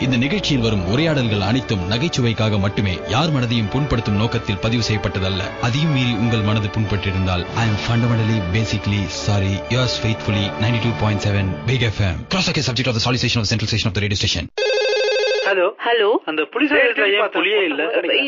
இந்த நிகழ்ச்சியில் வரும் உரையாடல்கள் அனைத்தும் நகைச்சுவைக்காக மட்டுமே யார் மனதையும் புண்படுத்தும் நோக்கத்தில் பதிவு செய்யப்பட்டதல்ல அதையும் மீறி உங்கள் மனது புண்பட்டிருந்தால் I am fundamentally basically sorry yours faithfully ninety two point seven big FM cross okay subject of the சாலிசேஷன் of central station of the radio station hello hello அந்த புலிஸ் இடத்துல ஏன் புலியே இல்ல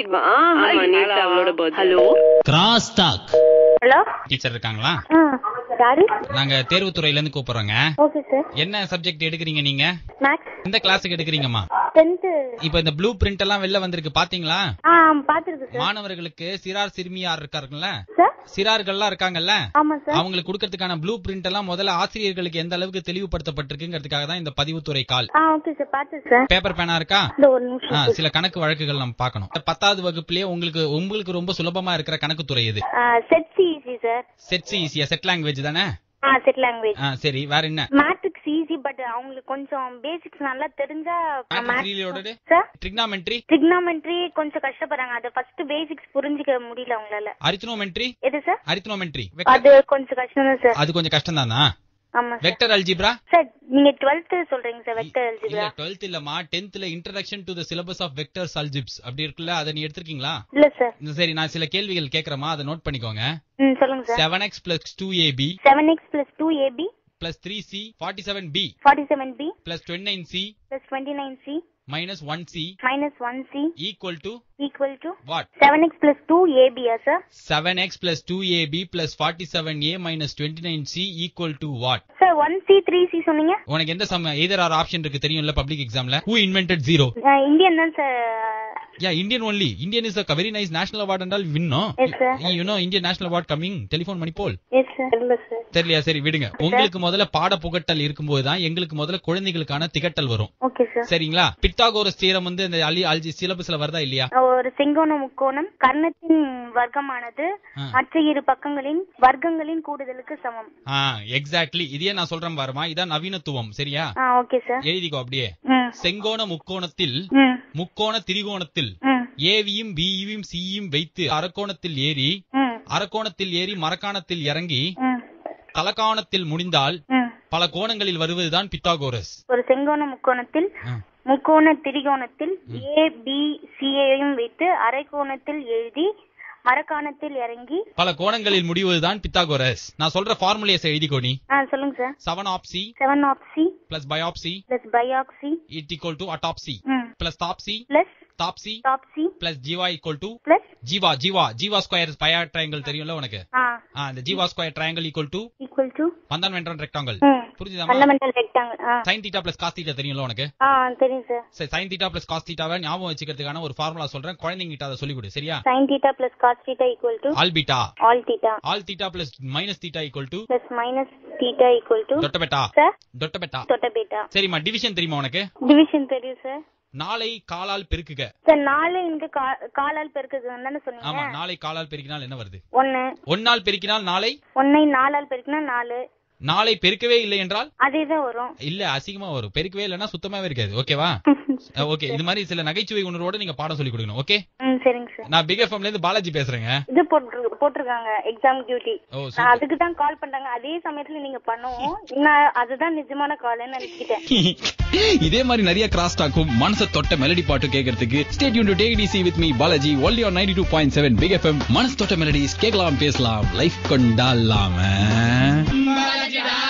அவளோட hello cross talk hello teacher இருக்காங்களா ஆ யாரு நாங்க தேர்வுத்துறையில இருந்து கூப்பிடுறோங்க ஓகே சார் என்ன சப்ஜெக்ட் எடுக்கிறீங்க நீங்க மேக்ஸ் எந்த கிளாஸுக்கு எடுக்கிறீங்கம்மா டென்த்து இப்ப இந்த ப்ளூ பிரிண்ட் எல்லாம் வெளில வந்திருக்கு பாத்தீங்களா ஆ பாத்துருக்கு சார் மாணவர்களுக்கு சிறார் சிறுமியார் இருக்காருங்களா சார் சிறார்கள்லாம் இருக்காங்கல்ல ஆமா சார் அவங்களுக்கு கொடுக்கறதுக்கான ப்ளூ பிரிண்ட் எல்லாம் முதல்ல ஆசிரியர்களுக்கு எந்த அளவுக்கு தெளிவுபடுத்தப்பட்டிருக்குங்கிறதுக்காக தான் இந்த பதிவுத்துறை கால் ஆ ஓகே சார் பாத்து சார் பேப்பர் பேனா இருக்கா இந்த ஒரு ஆ, நிமிஷம் சில கணக்கு வழக்குகள் நம்ம பார்க்கணும் பத்தாவது வகுப்புலயே உங்களுக்கு உங்களுக்கு ரொம்ப சுலபமா இருக்கிற கணக்கு துறை இது செட் ஈஸி சார் செட்ஸ் ஈஸியா செட் லாங்குவேஜ் தானே ஆ செட் லாங்குவேஜ் ஆ, சரி வேற என்ன மேட்ரிக்ஸ் ஈஸி பட் அவங்களுக்கு கொஞ்சம் பேசிக்ஸ் நல்லா தெரிஞ்சா Matrix related? Sir trigonometry trigonometry கொஞ்சம் கஷ்டப்படுறாங்க அது ஃபர்ஸ்ட் பேசிக்ஸ் புரிஞ்சுக்க முடியல அவங்களால அரித்னோமெட்ரி எது சார் அரித்னோமெட்ரி அது கொஞ்சம் கஷ்டம் தான் சார் அது கொஞ்சம் கஷ்டம் தானா ஆமா சார் வெக்டர் அல்ஜிப்ரா சார் நீங்க டுவெல்த் சொல்றீங்க சார் வெக்டர் இல்ல அல்ஜிப்ரா டுவெல்த் இல்லம்மா டென்த்ல introduction to the syllabus of vectors algebra அப்படி இருக்குல்ல அதை நீ எடுத்திருக்கீங்களா இல்ல சார் இந்த சரி நான் சில கேள்விகள் கேக்குறேமா அதை நோட் பண்ணிக்கோங்க ம் சொல்லுங்க sir seven X plus two AB seven X plus two AB plus three C forty seven B forty seven B plus twenty nine C plus twenty nine C minus one C minus one C equal to equal to what seven X plus two ஏபியா sir seven X plus two AB plus forty seven A minus twenty nine C equal to what sir one C three C சொன்னீங்க உனக்கு எந்த சம எதர் R option இருக்கு தெரியும்ல public எக்ஸாம்ல who invented zero Indian தான் sir yeah Indian only Indian is a very nice national award என்றால் வின்னோம் Yes, sir. You know Indian national award coming telephone மணி போல் எஸ் சார் இல்ல சார் தெரியலையா சரி விடுங்க உங்களுக்கு முதல்ல பாட புகட்டல் இருக்கும்போது தான் எங்களுக்கு முதல்ல குழந்தைகளுக்கான திகட்டல் வரும் ஓகே சார் சரிங்களா பித்தாகோரஸ் தீரம் வந்து இந்த அலி அல்ஜி சிலபஸ்ல வருதா இல்லையா ஒரு செங்கோண முக்கோணம் கர்ணத்தின் வர்க்கமானது ஆ. மற்ற இரு பக்கங்களின் வர்க்கங்களின் கூடுதலுக்கு சமம் ஆ எக்ஸாக்ட்லி இதையே நான் சொல்றேன் பாருமா இதான் நவீனத்துவம் சரியா ஆ ஓகே சார் எழுதிக்கோ அப்படியே ம் செங்கோண முக்கோணத்தில் ம் முக்கோண திரிகோணத்தில் ம் ஏவியும் பியும் சியும் வைத்து அரக்கோணத்தில் ஏறி ம் அரக்கோணத்தில் ஏறி மரக்காணத்தில் இறங்கி ம் தலக்காணத்தில் முடிந்தால் ம் பல கோணங்களில் வருவதுதான் பித்தாகோரஸ் ஒரு செங்கோண முக்கோணத்தில் ஆ. முக்கோண திரிகோணத்தில் ஏ பி சியையும் வைத்து அரைக்கோணத்தில் எழுதி மரக்காணத்தில் இறங்கி பல கோணங்களில் முடிவதுதான் பித்தாகோரஸ் நான் சொல்ற ஃபார்முலேஸ் எழுதிக்கோ நீ ஆ சொல்லுங்க sir seven ABC seven ABC plus biopsy plus biopsy it equal to autopsy ம் plus Taapsee plus Taapsee Taapsee plus Jeeva equal to plus Jeeva Jeeva Jeeva square பயா ட்ரையாங்கிள் தெரியும்ல உனக்கு ஆ ஆ இந்த Jeeva square triangle equal to equal to பந்தான் வென்றான் ரெக்டாங்கிள் ம் புரிஞ்சுதாமா ஃபண்டமெண்டல் ரெக்டாங்கிள் ஆ sine theta plus cos theta தெரியும்ல உனக்கு ஆ தெரியும் சார் சரி சைன் தீட்டா பிளஸ் காஸ் தீட்டாவை ஞாபகம் வச்சுக்கிறதுக்கான ஒரு ஃபார்முலா சொல்றேன் குழந்தைங்க கிட்ட அதை சொல்லிக் கொடு சரியா sin theta plus cos theta equal to all beta all theta all theta plus minus theta equal to plus minus theta equal to Doddabetta sir Doddabetta tota beta சரிம்மா டிவிஷன் தெரியுமா உனக்கு division தெரியும் சார் நாளை காலால் பெருக்குக சார் நாலு இங்க கா- காலால் பெருக்குது தானே ஆமா சொன்னீங்க நாளை காலால் பெருக்கினால் என்ன வருது ஒன்னு ஒன்னால் பெருக்கினால் நாளை ஒன்னை நாலால் பெருக்கினா நாலு நாளை பெருக்கவே இல்லை என்றால் அதேதான் வரும் இல்ல அசிங்கமா வரும் பெருக்கவே இல்லைன்னா சுத்தமாவே இருக்காது ஓகேவா ஓகே இது மாதிரி சில நகைச்சுவை உணர்வோட நீங்க பாடம் சொல்லி கொடுக்கணும் ஓகே ம் சரிங்க சார் நான் பிக் எஃப்எம்ல இருந்து பாலாஜி பேசுறேங்க இது போட்டு போட்டிருக்காங்க எக்ஸாம் டியூட்டி ஓ நான் அதுக்கு தான் கால் பண்றாங்க அதே சமயத்துல நீங்க பண்ணுவோம் நான் அதுதான் நிஜமான கால்னு நினைச்சிட்டேன் இதே மாதிரி நிறைய கிராஸ் டாக்கும் மனச தொட்ட மெலடி பாட்டு கேட்கறதுக்கு ஸ்டேட் யூன் to take it easy with me Balaji only on ninety two point seven big FM மனசு தொட்ட மெலடிஸ் கேட்கலாம் பேசலாம் லைஃப் கொண்டாடலாம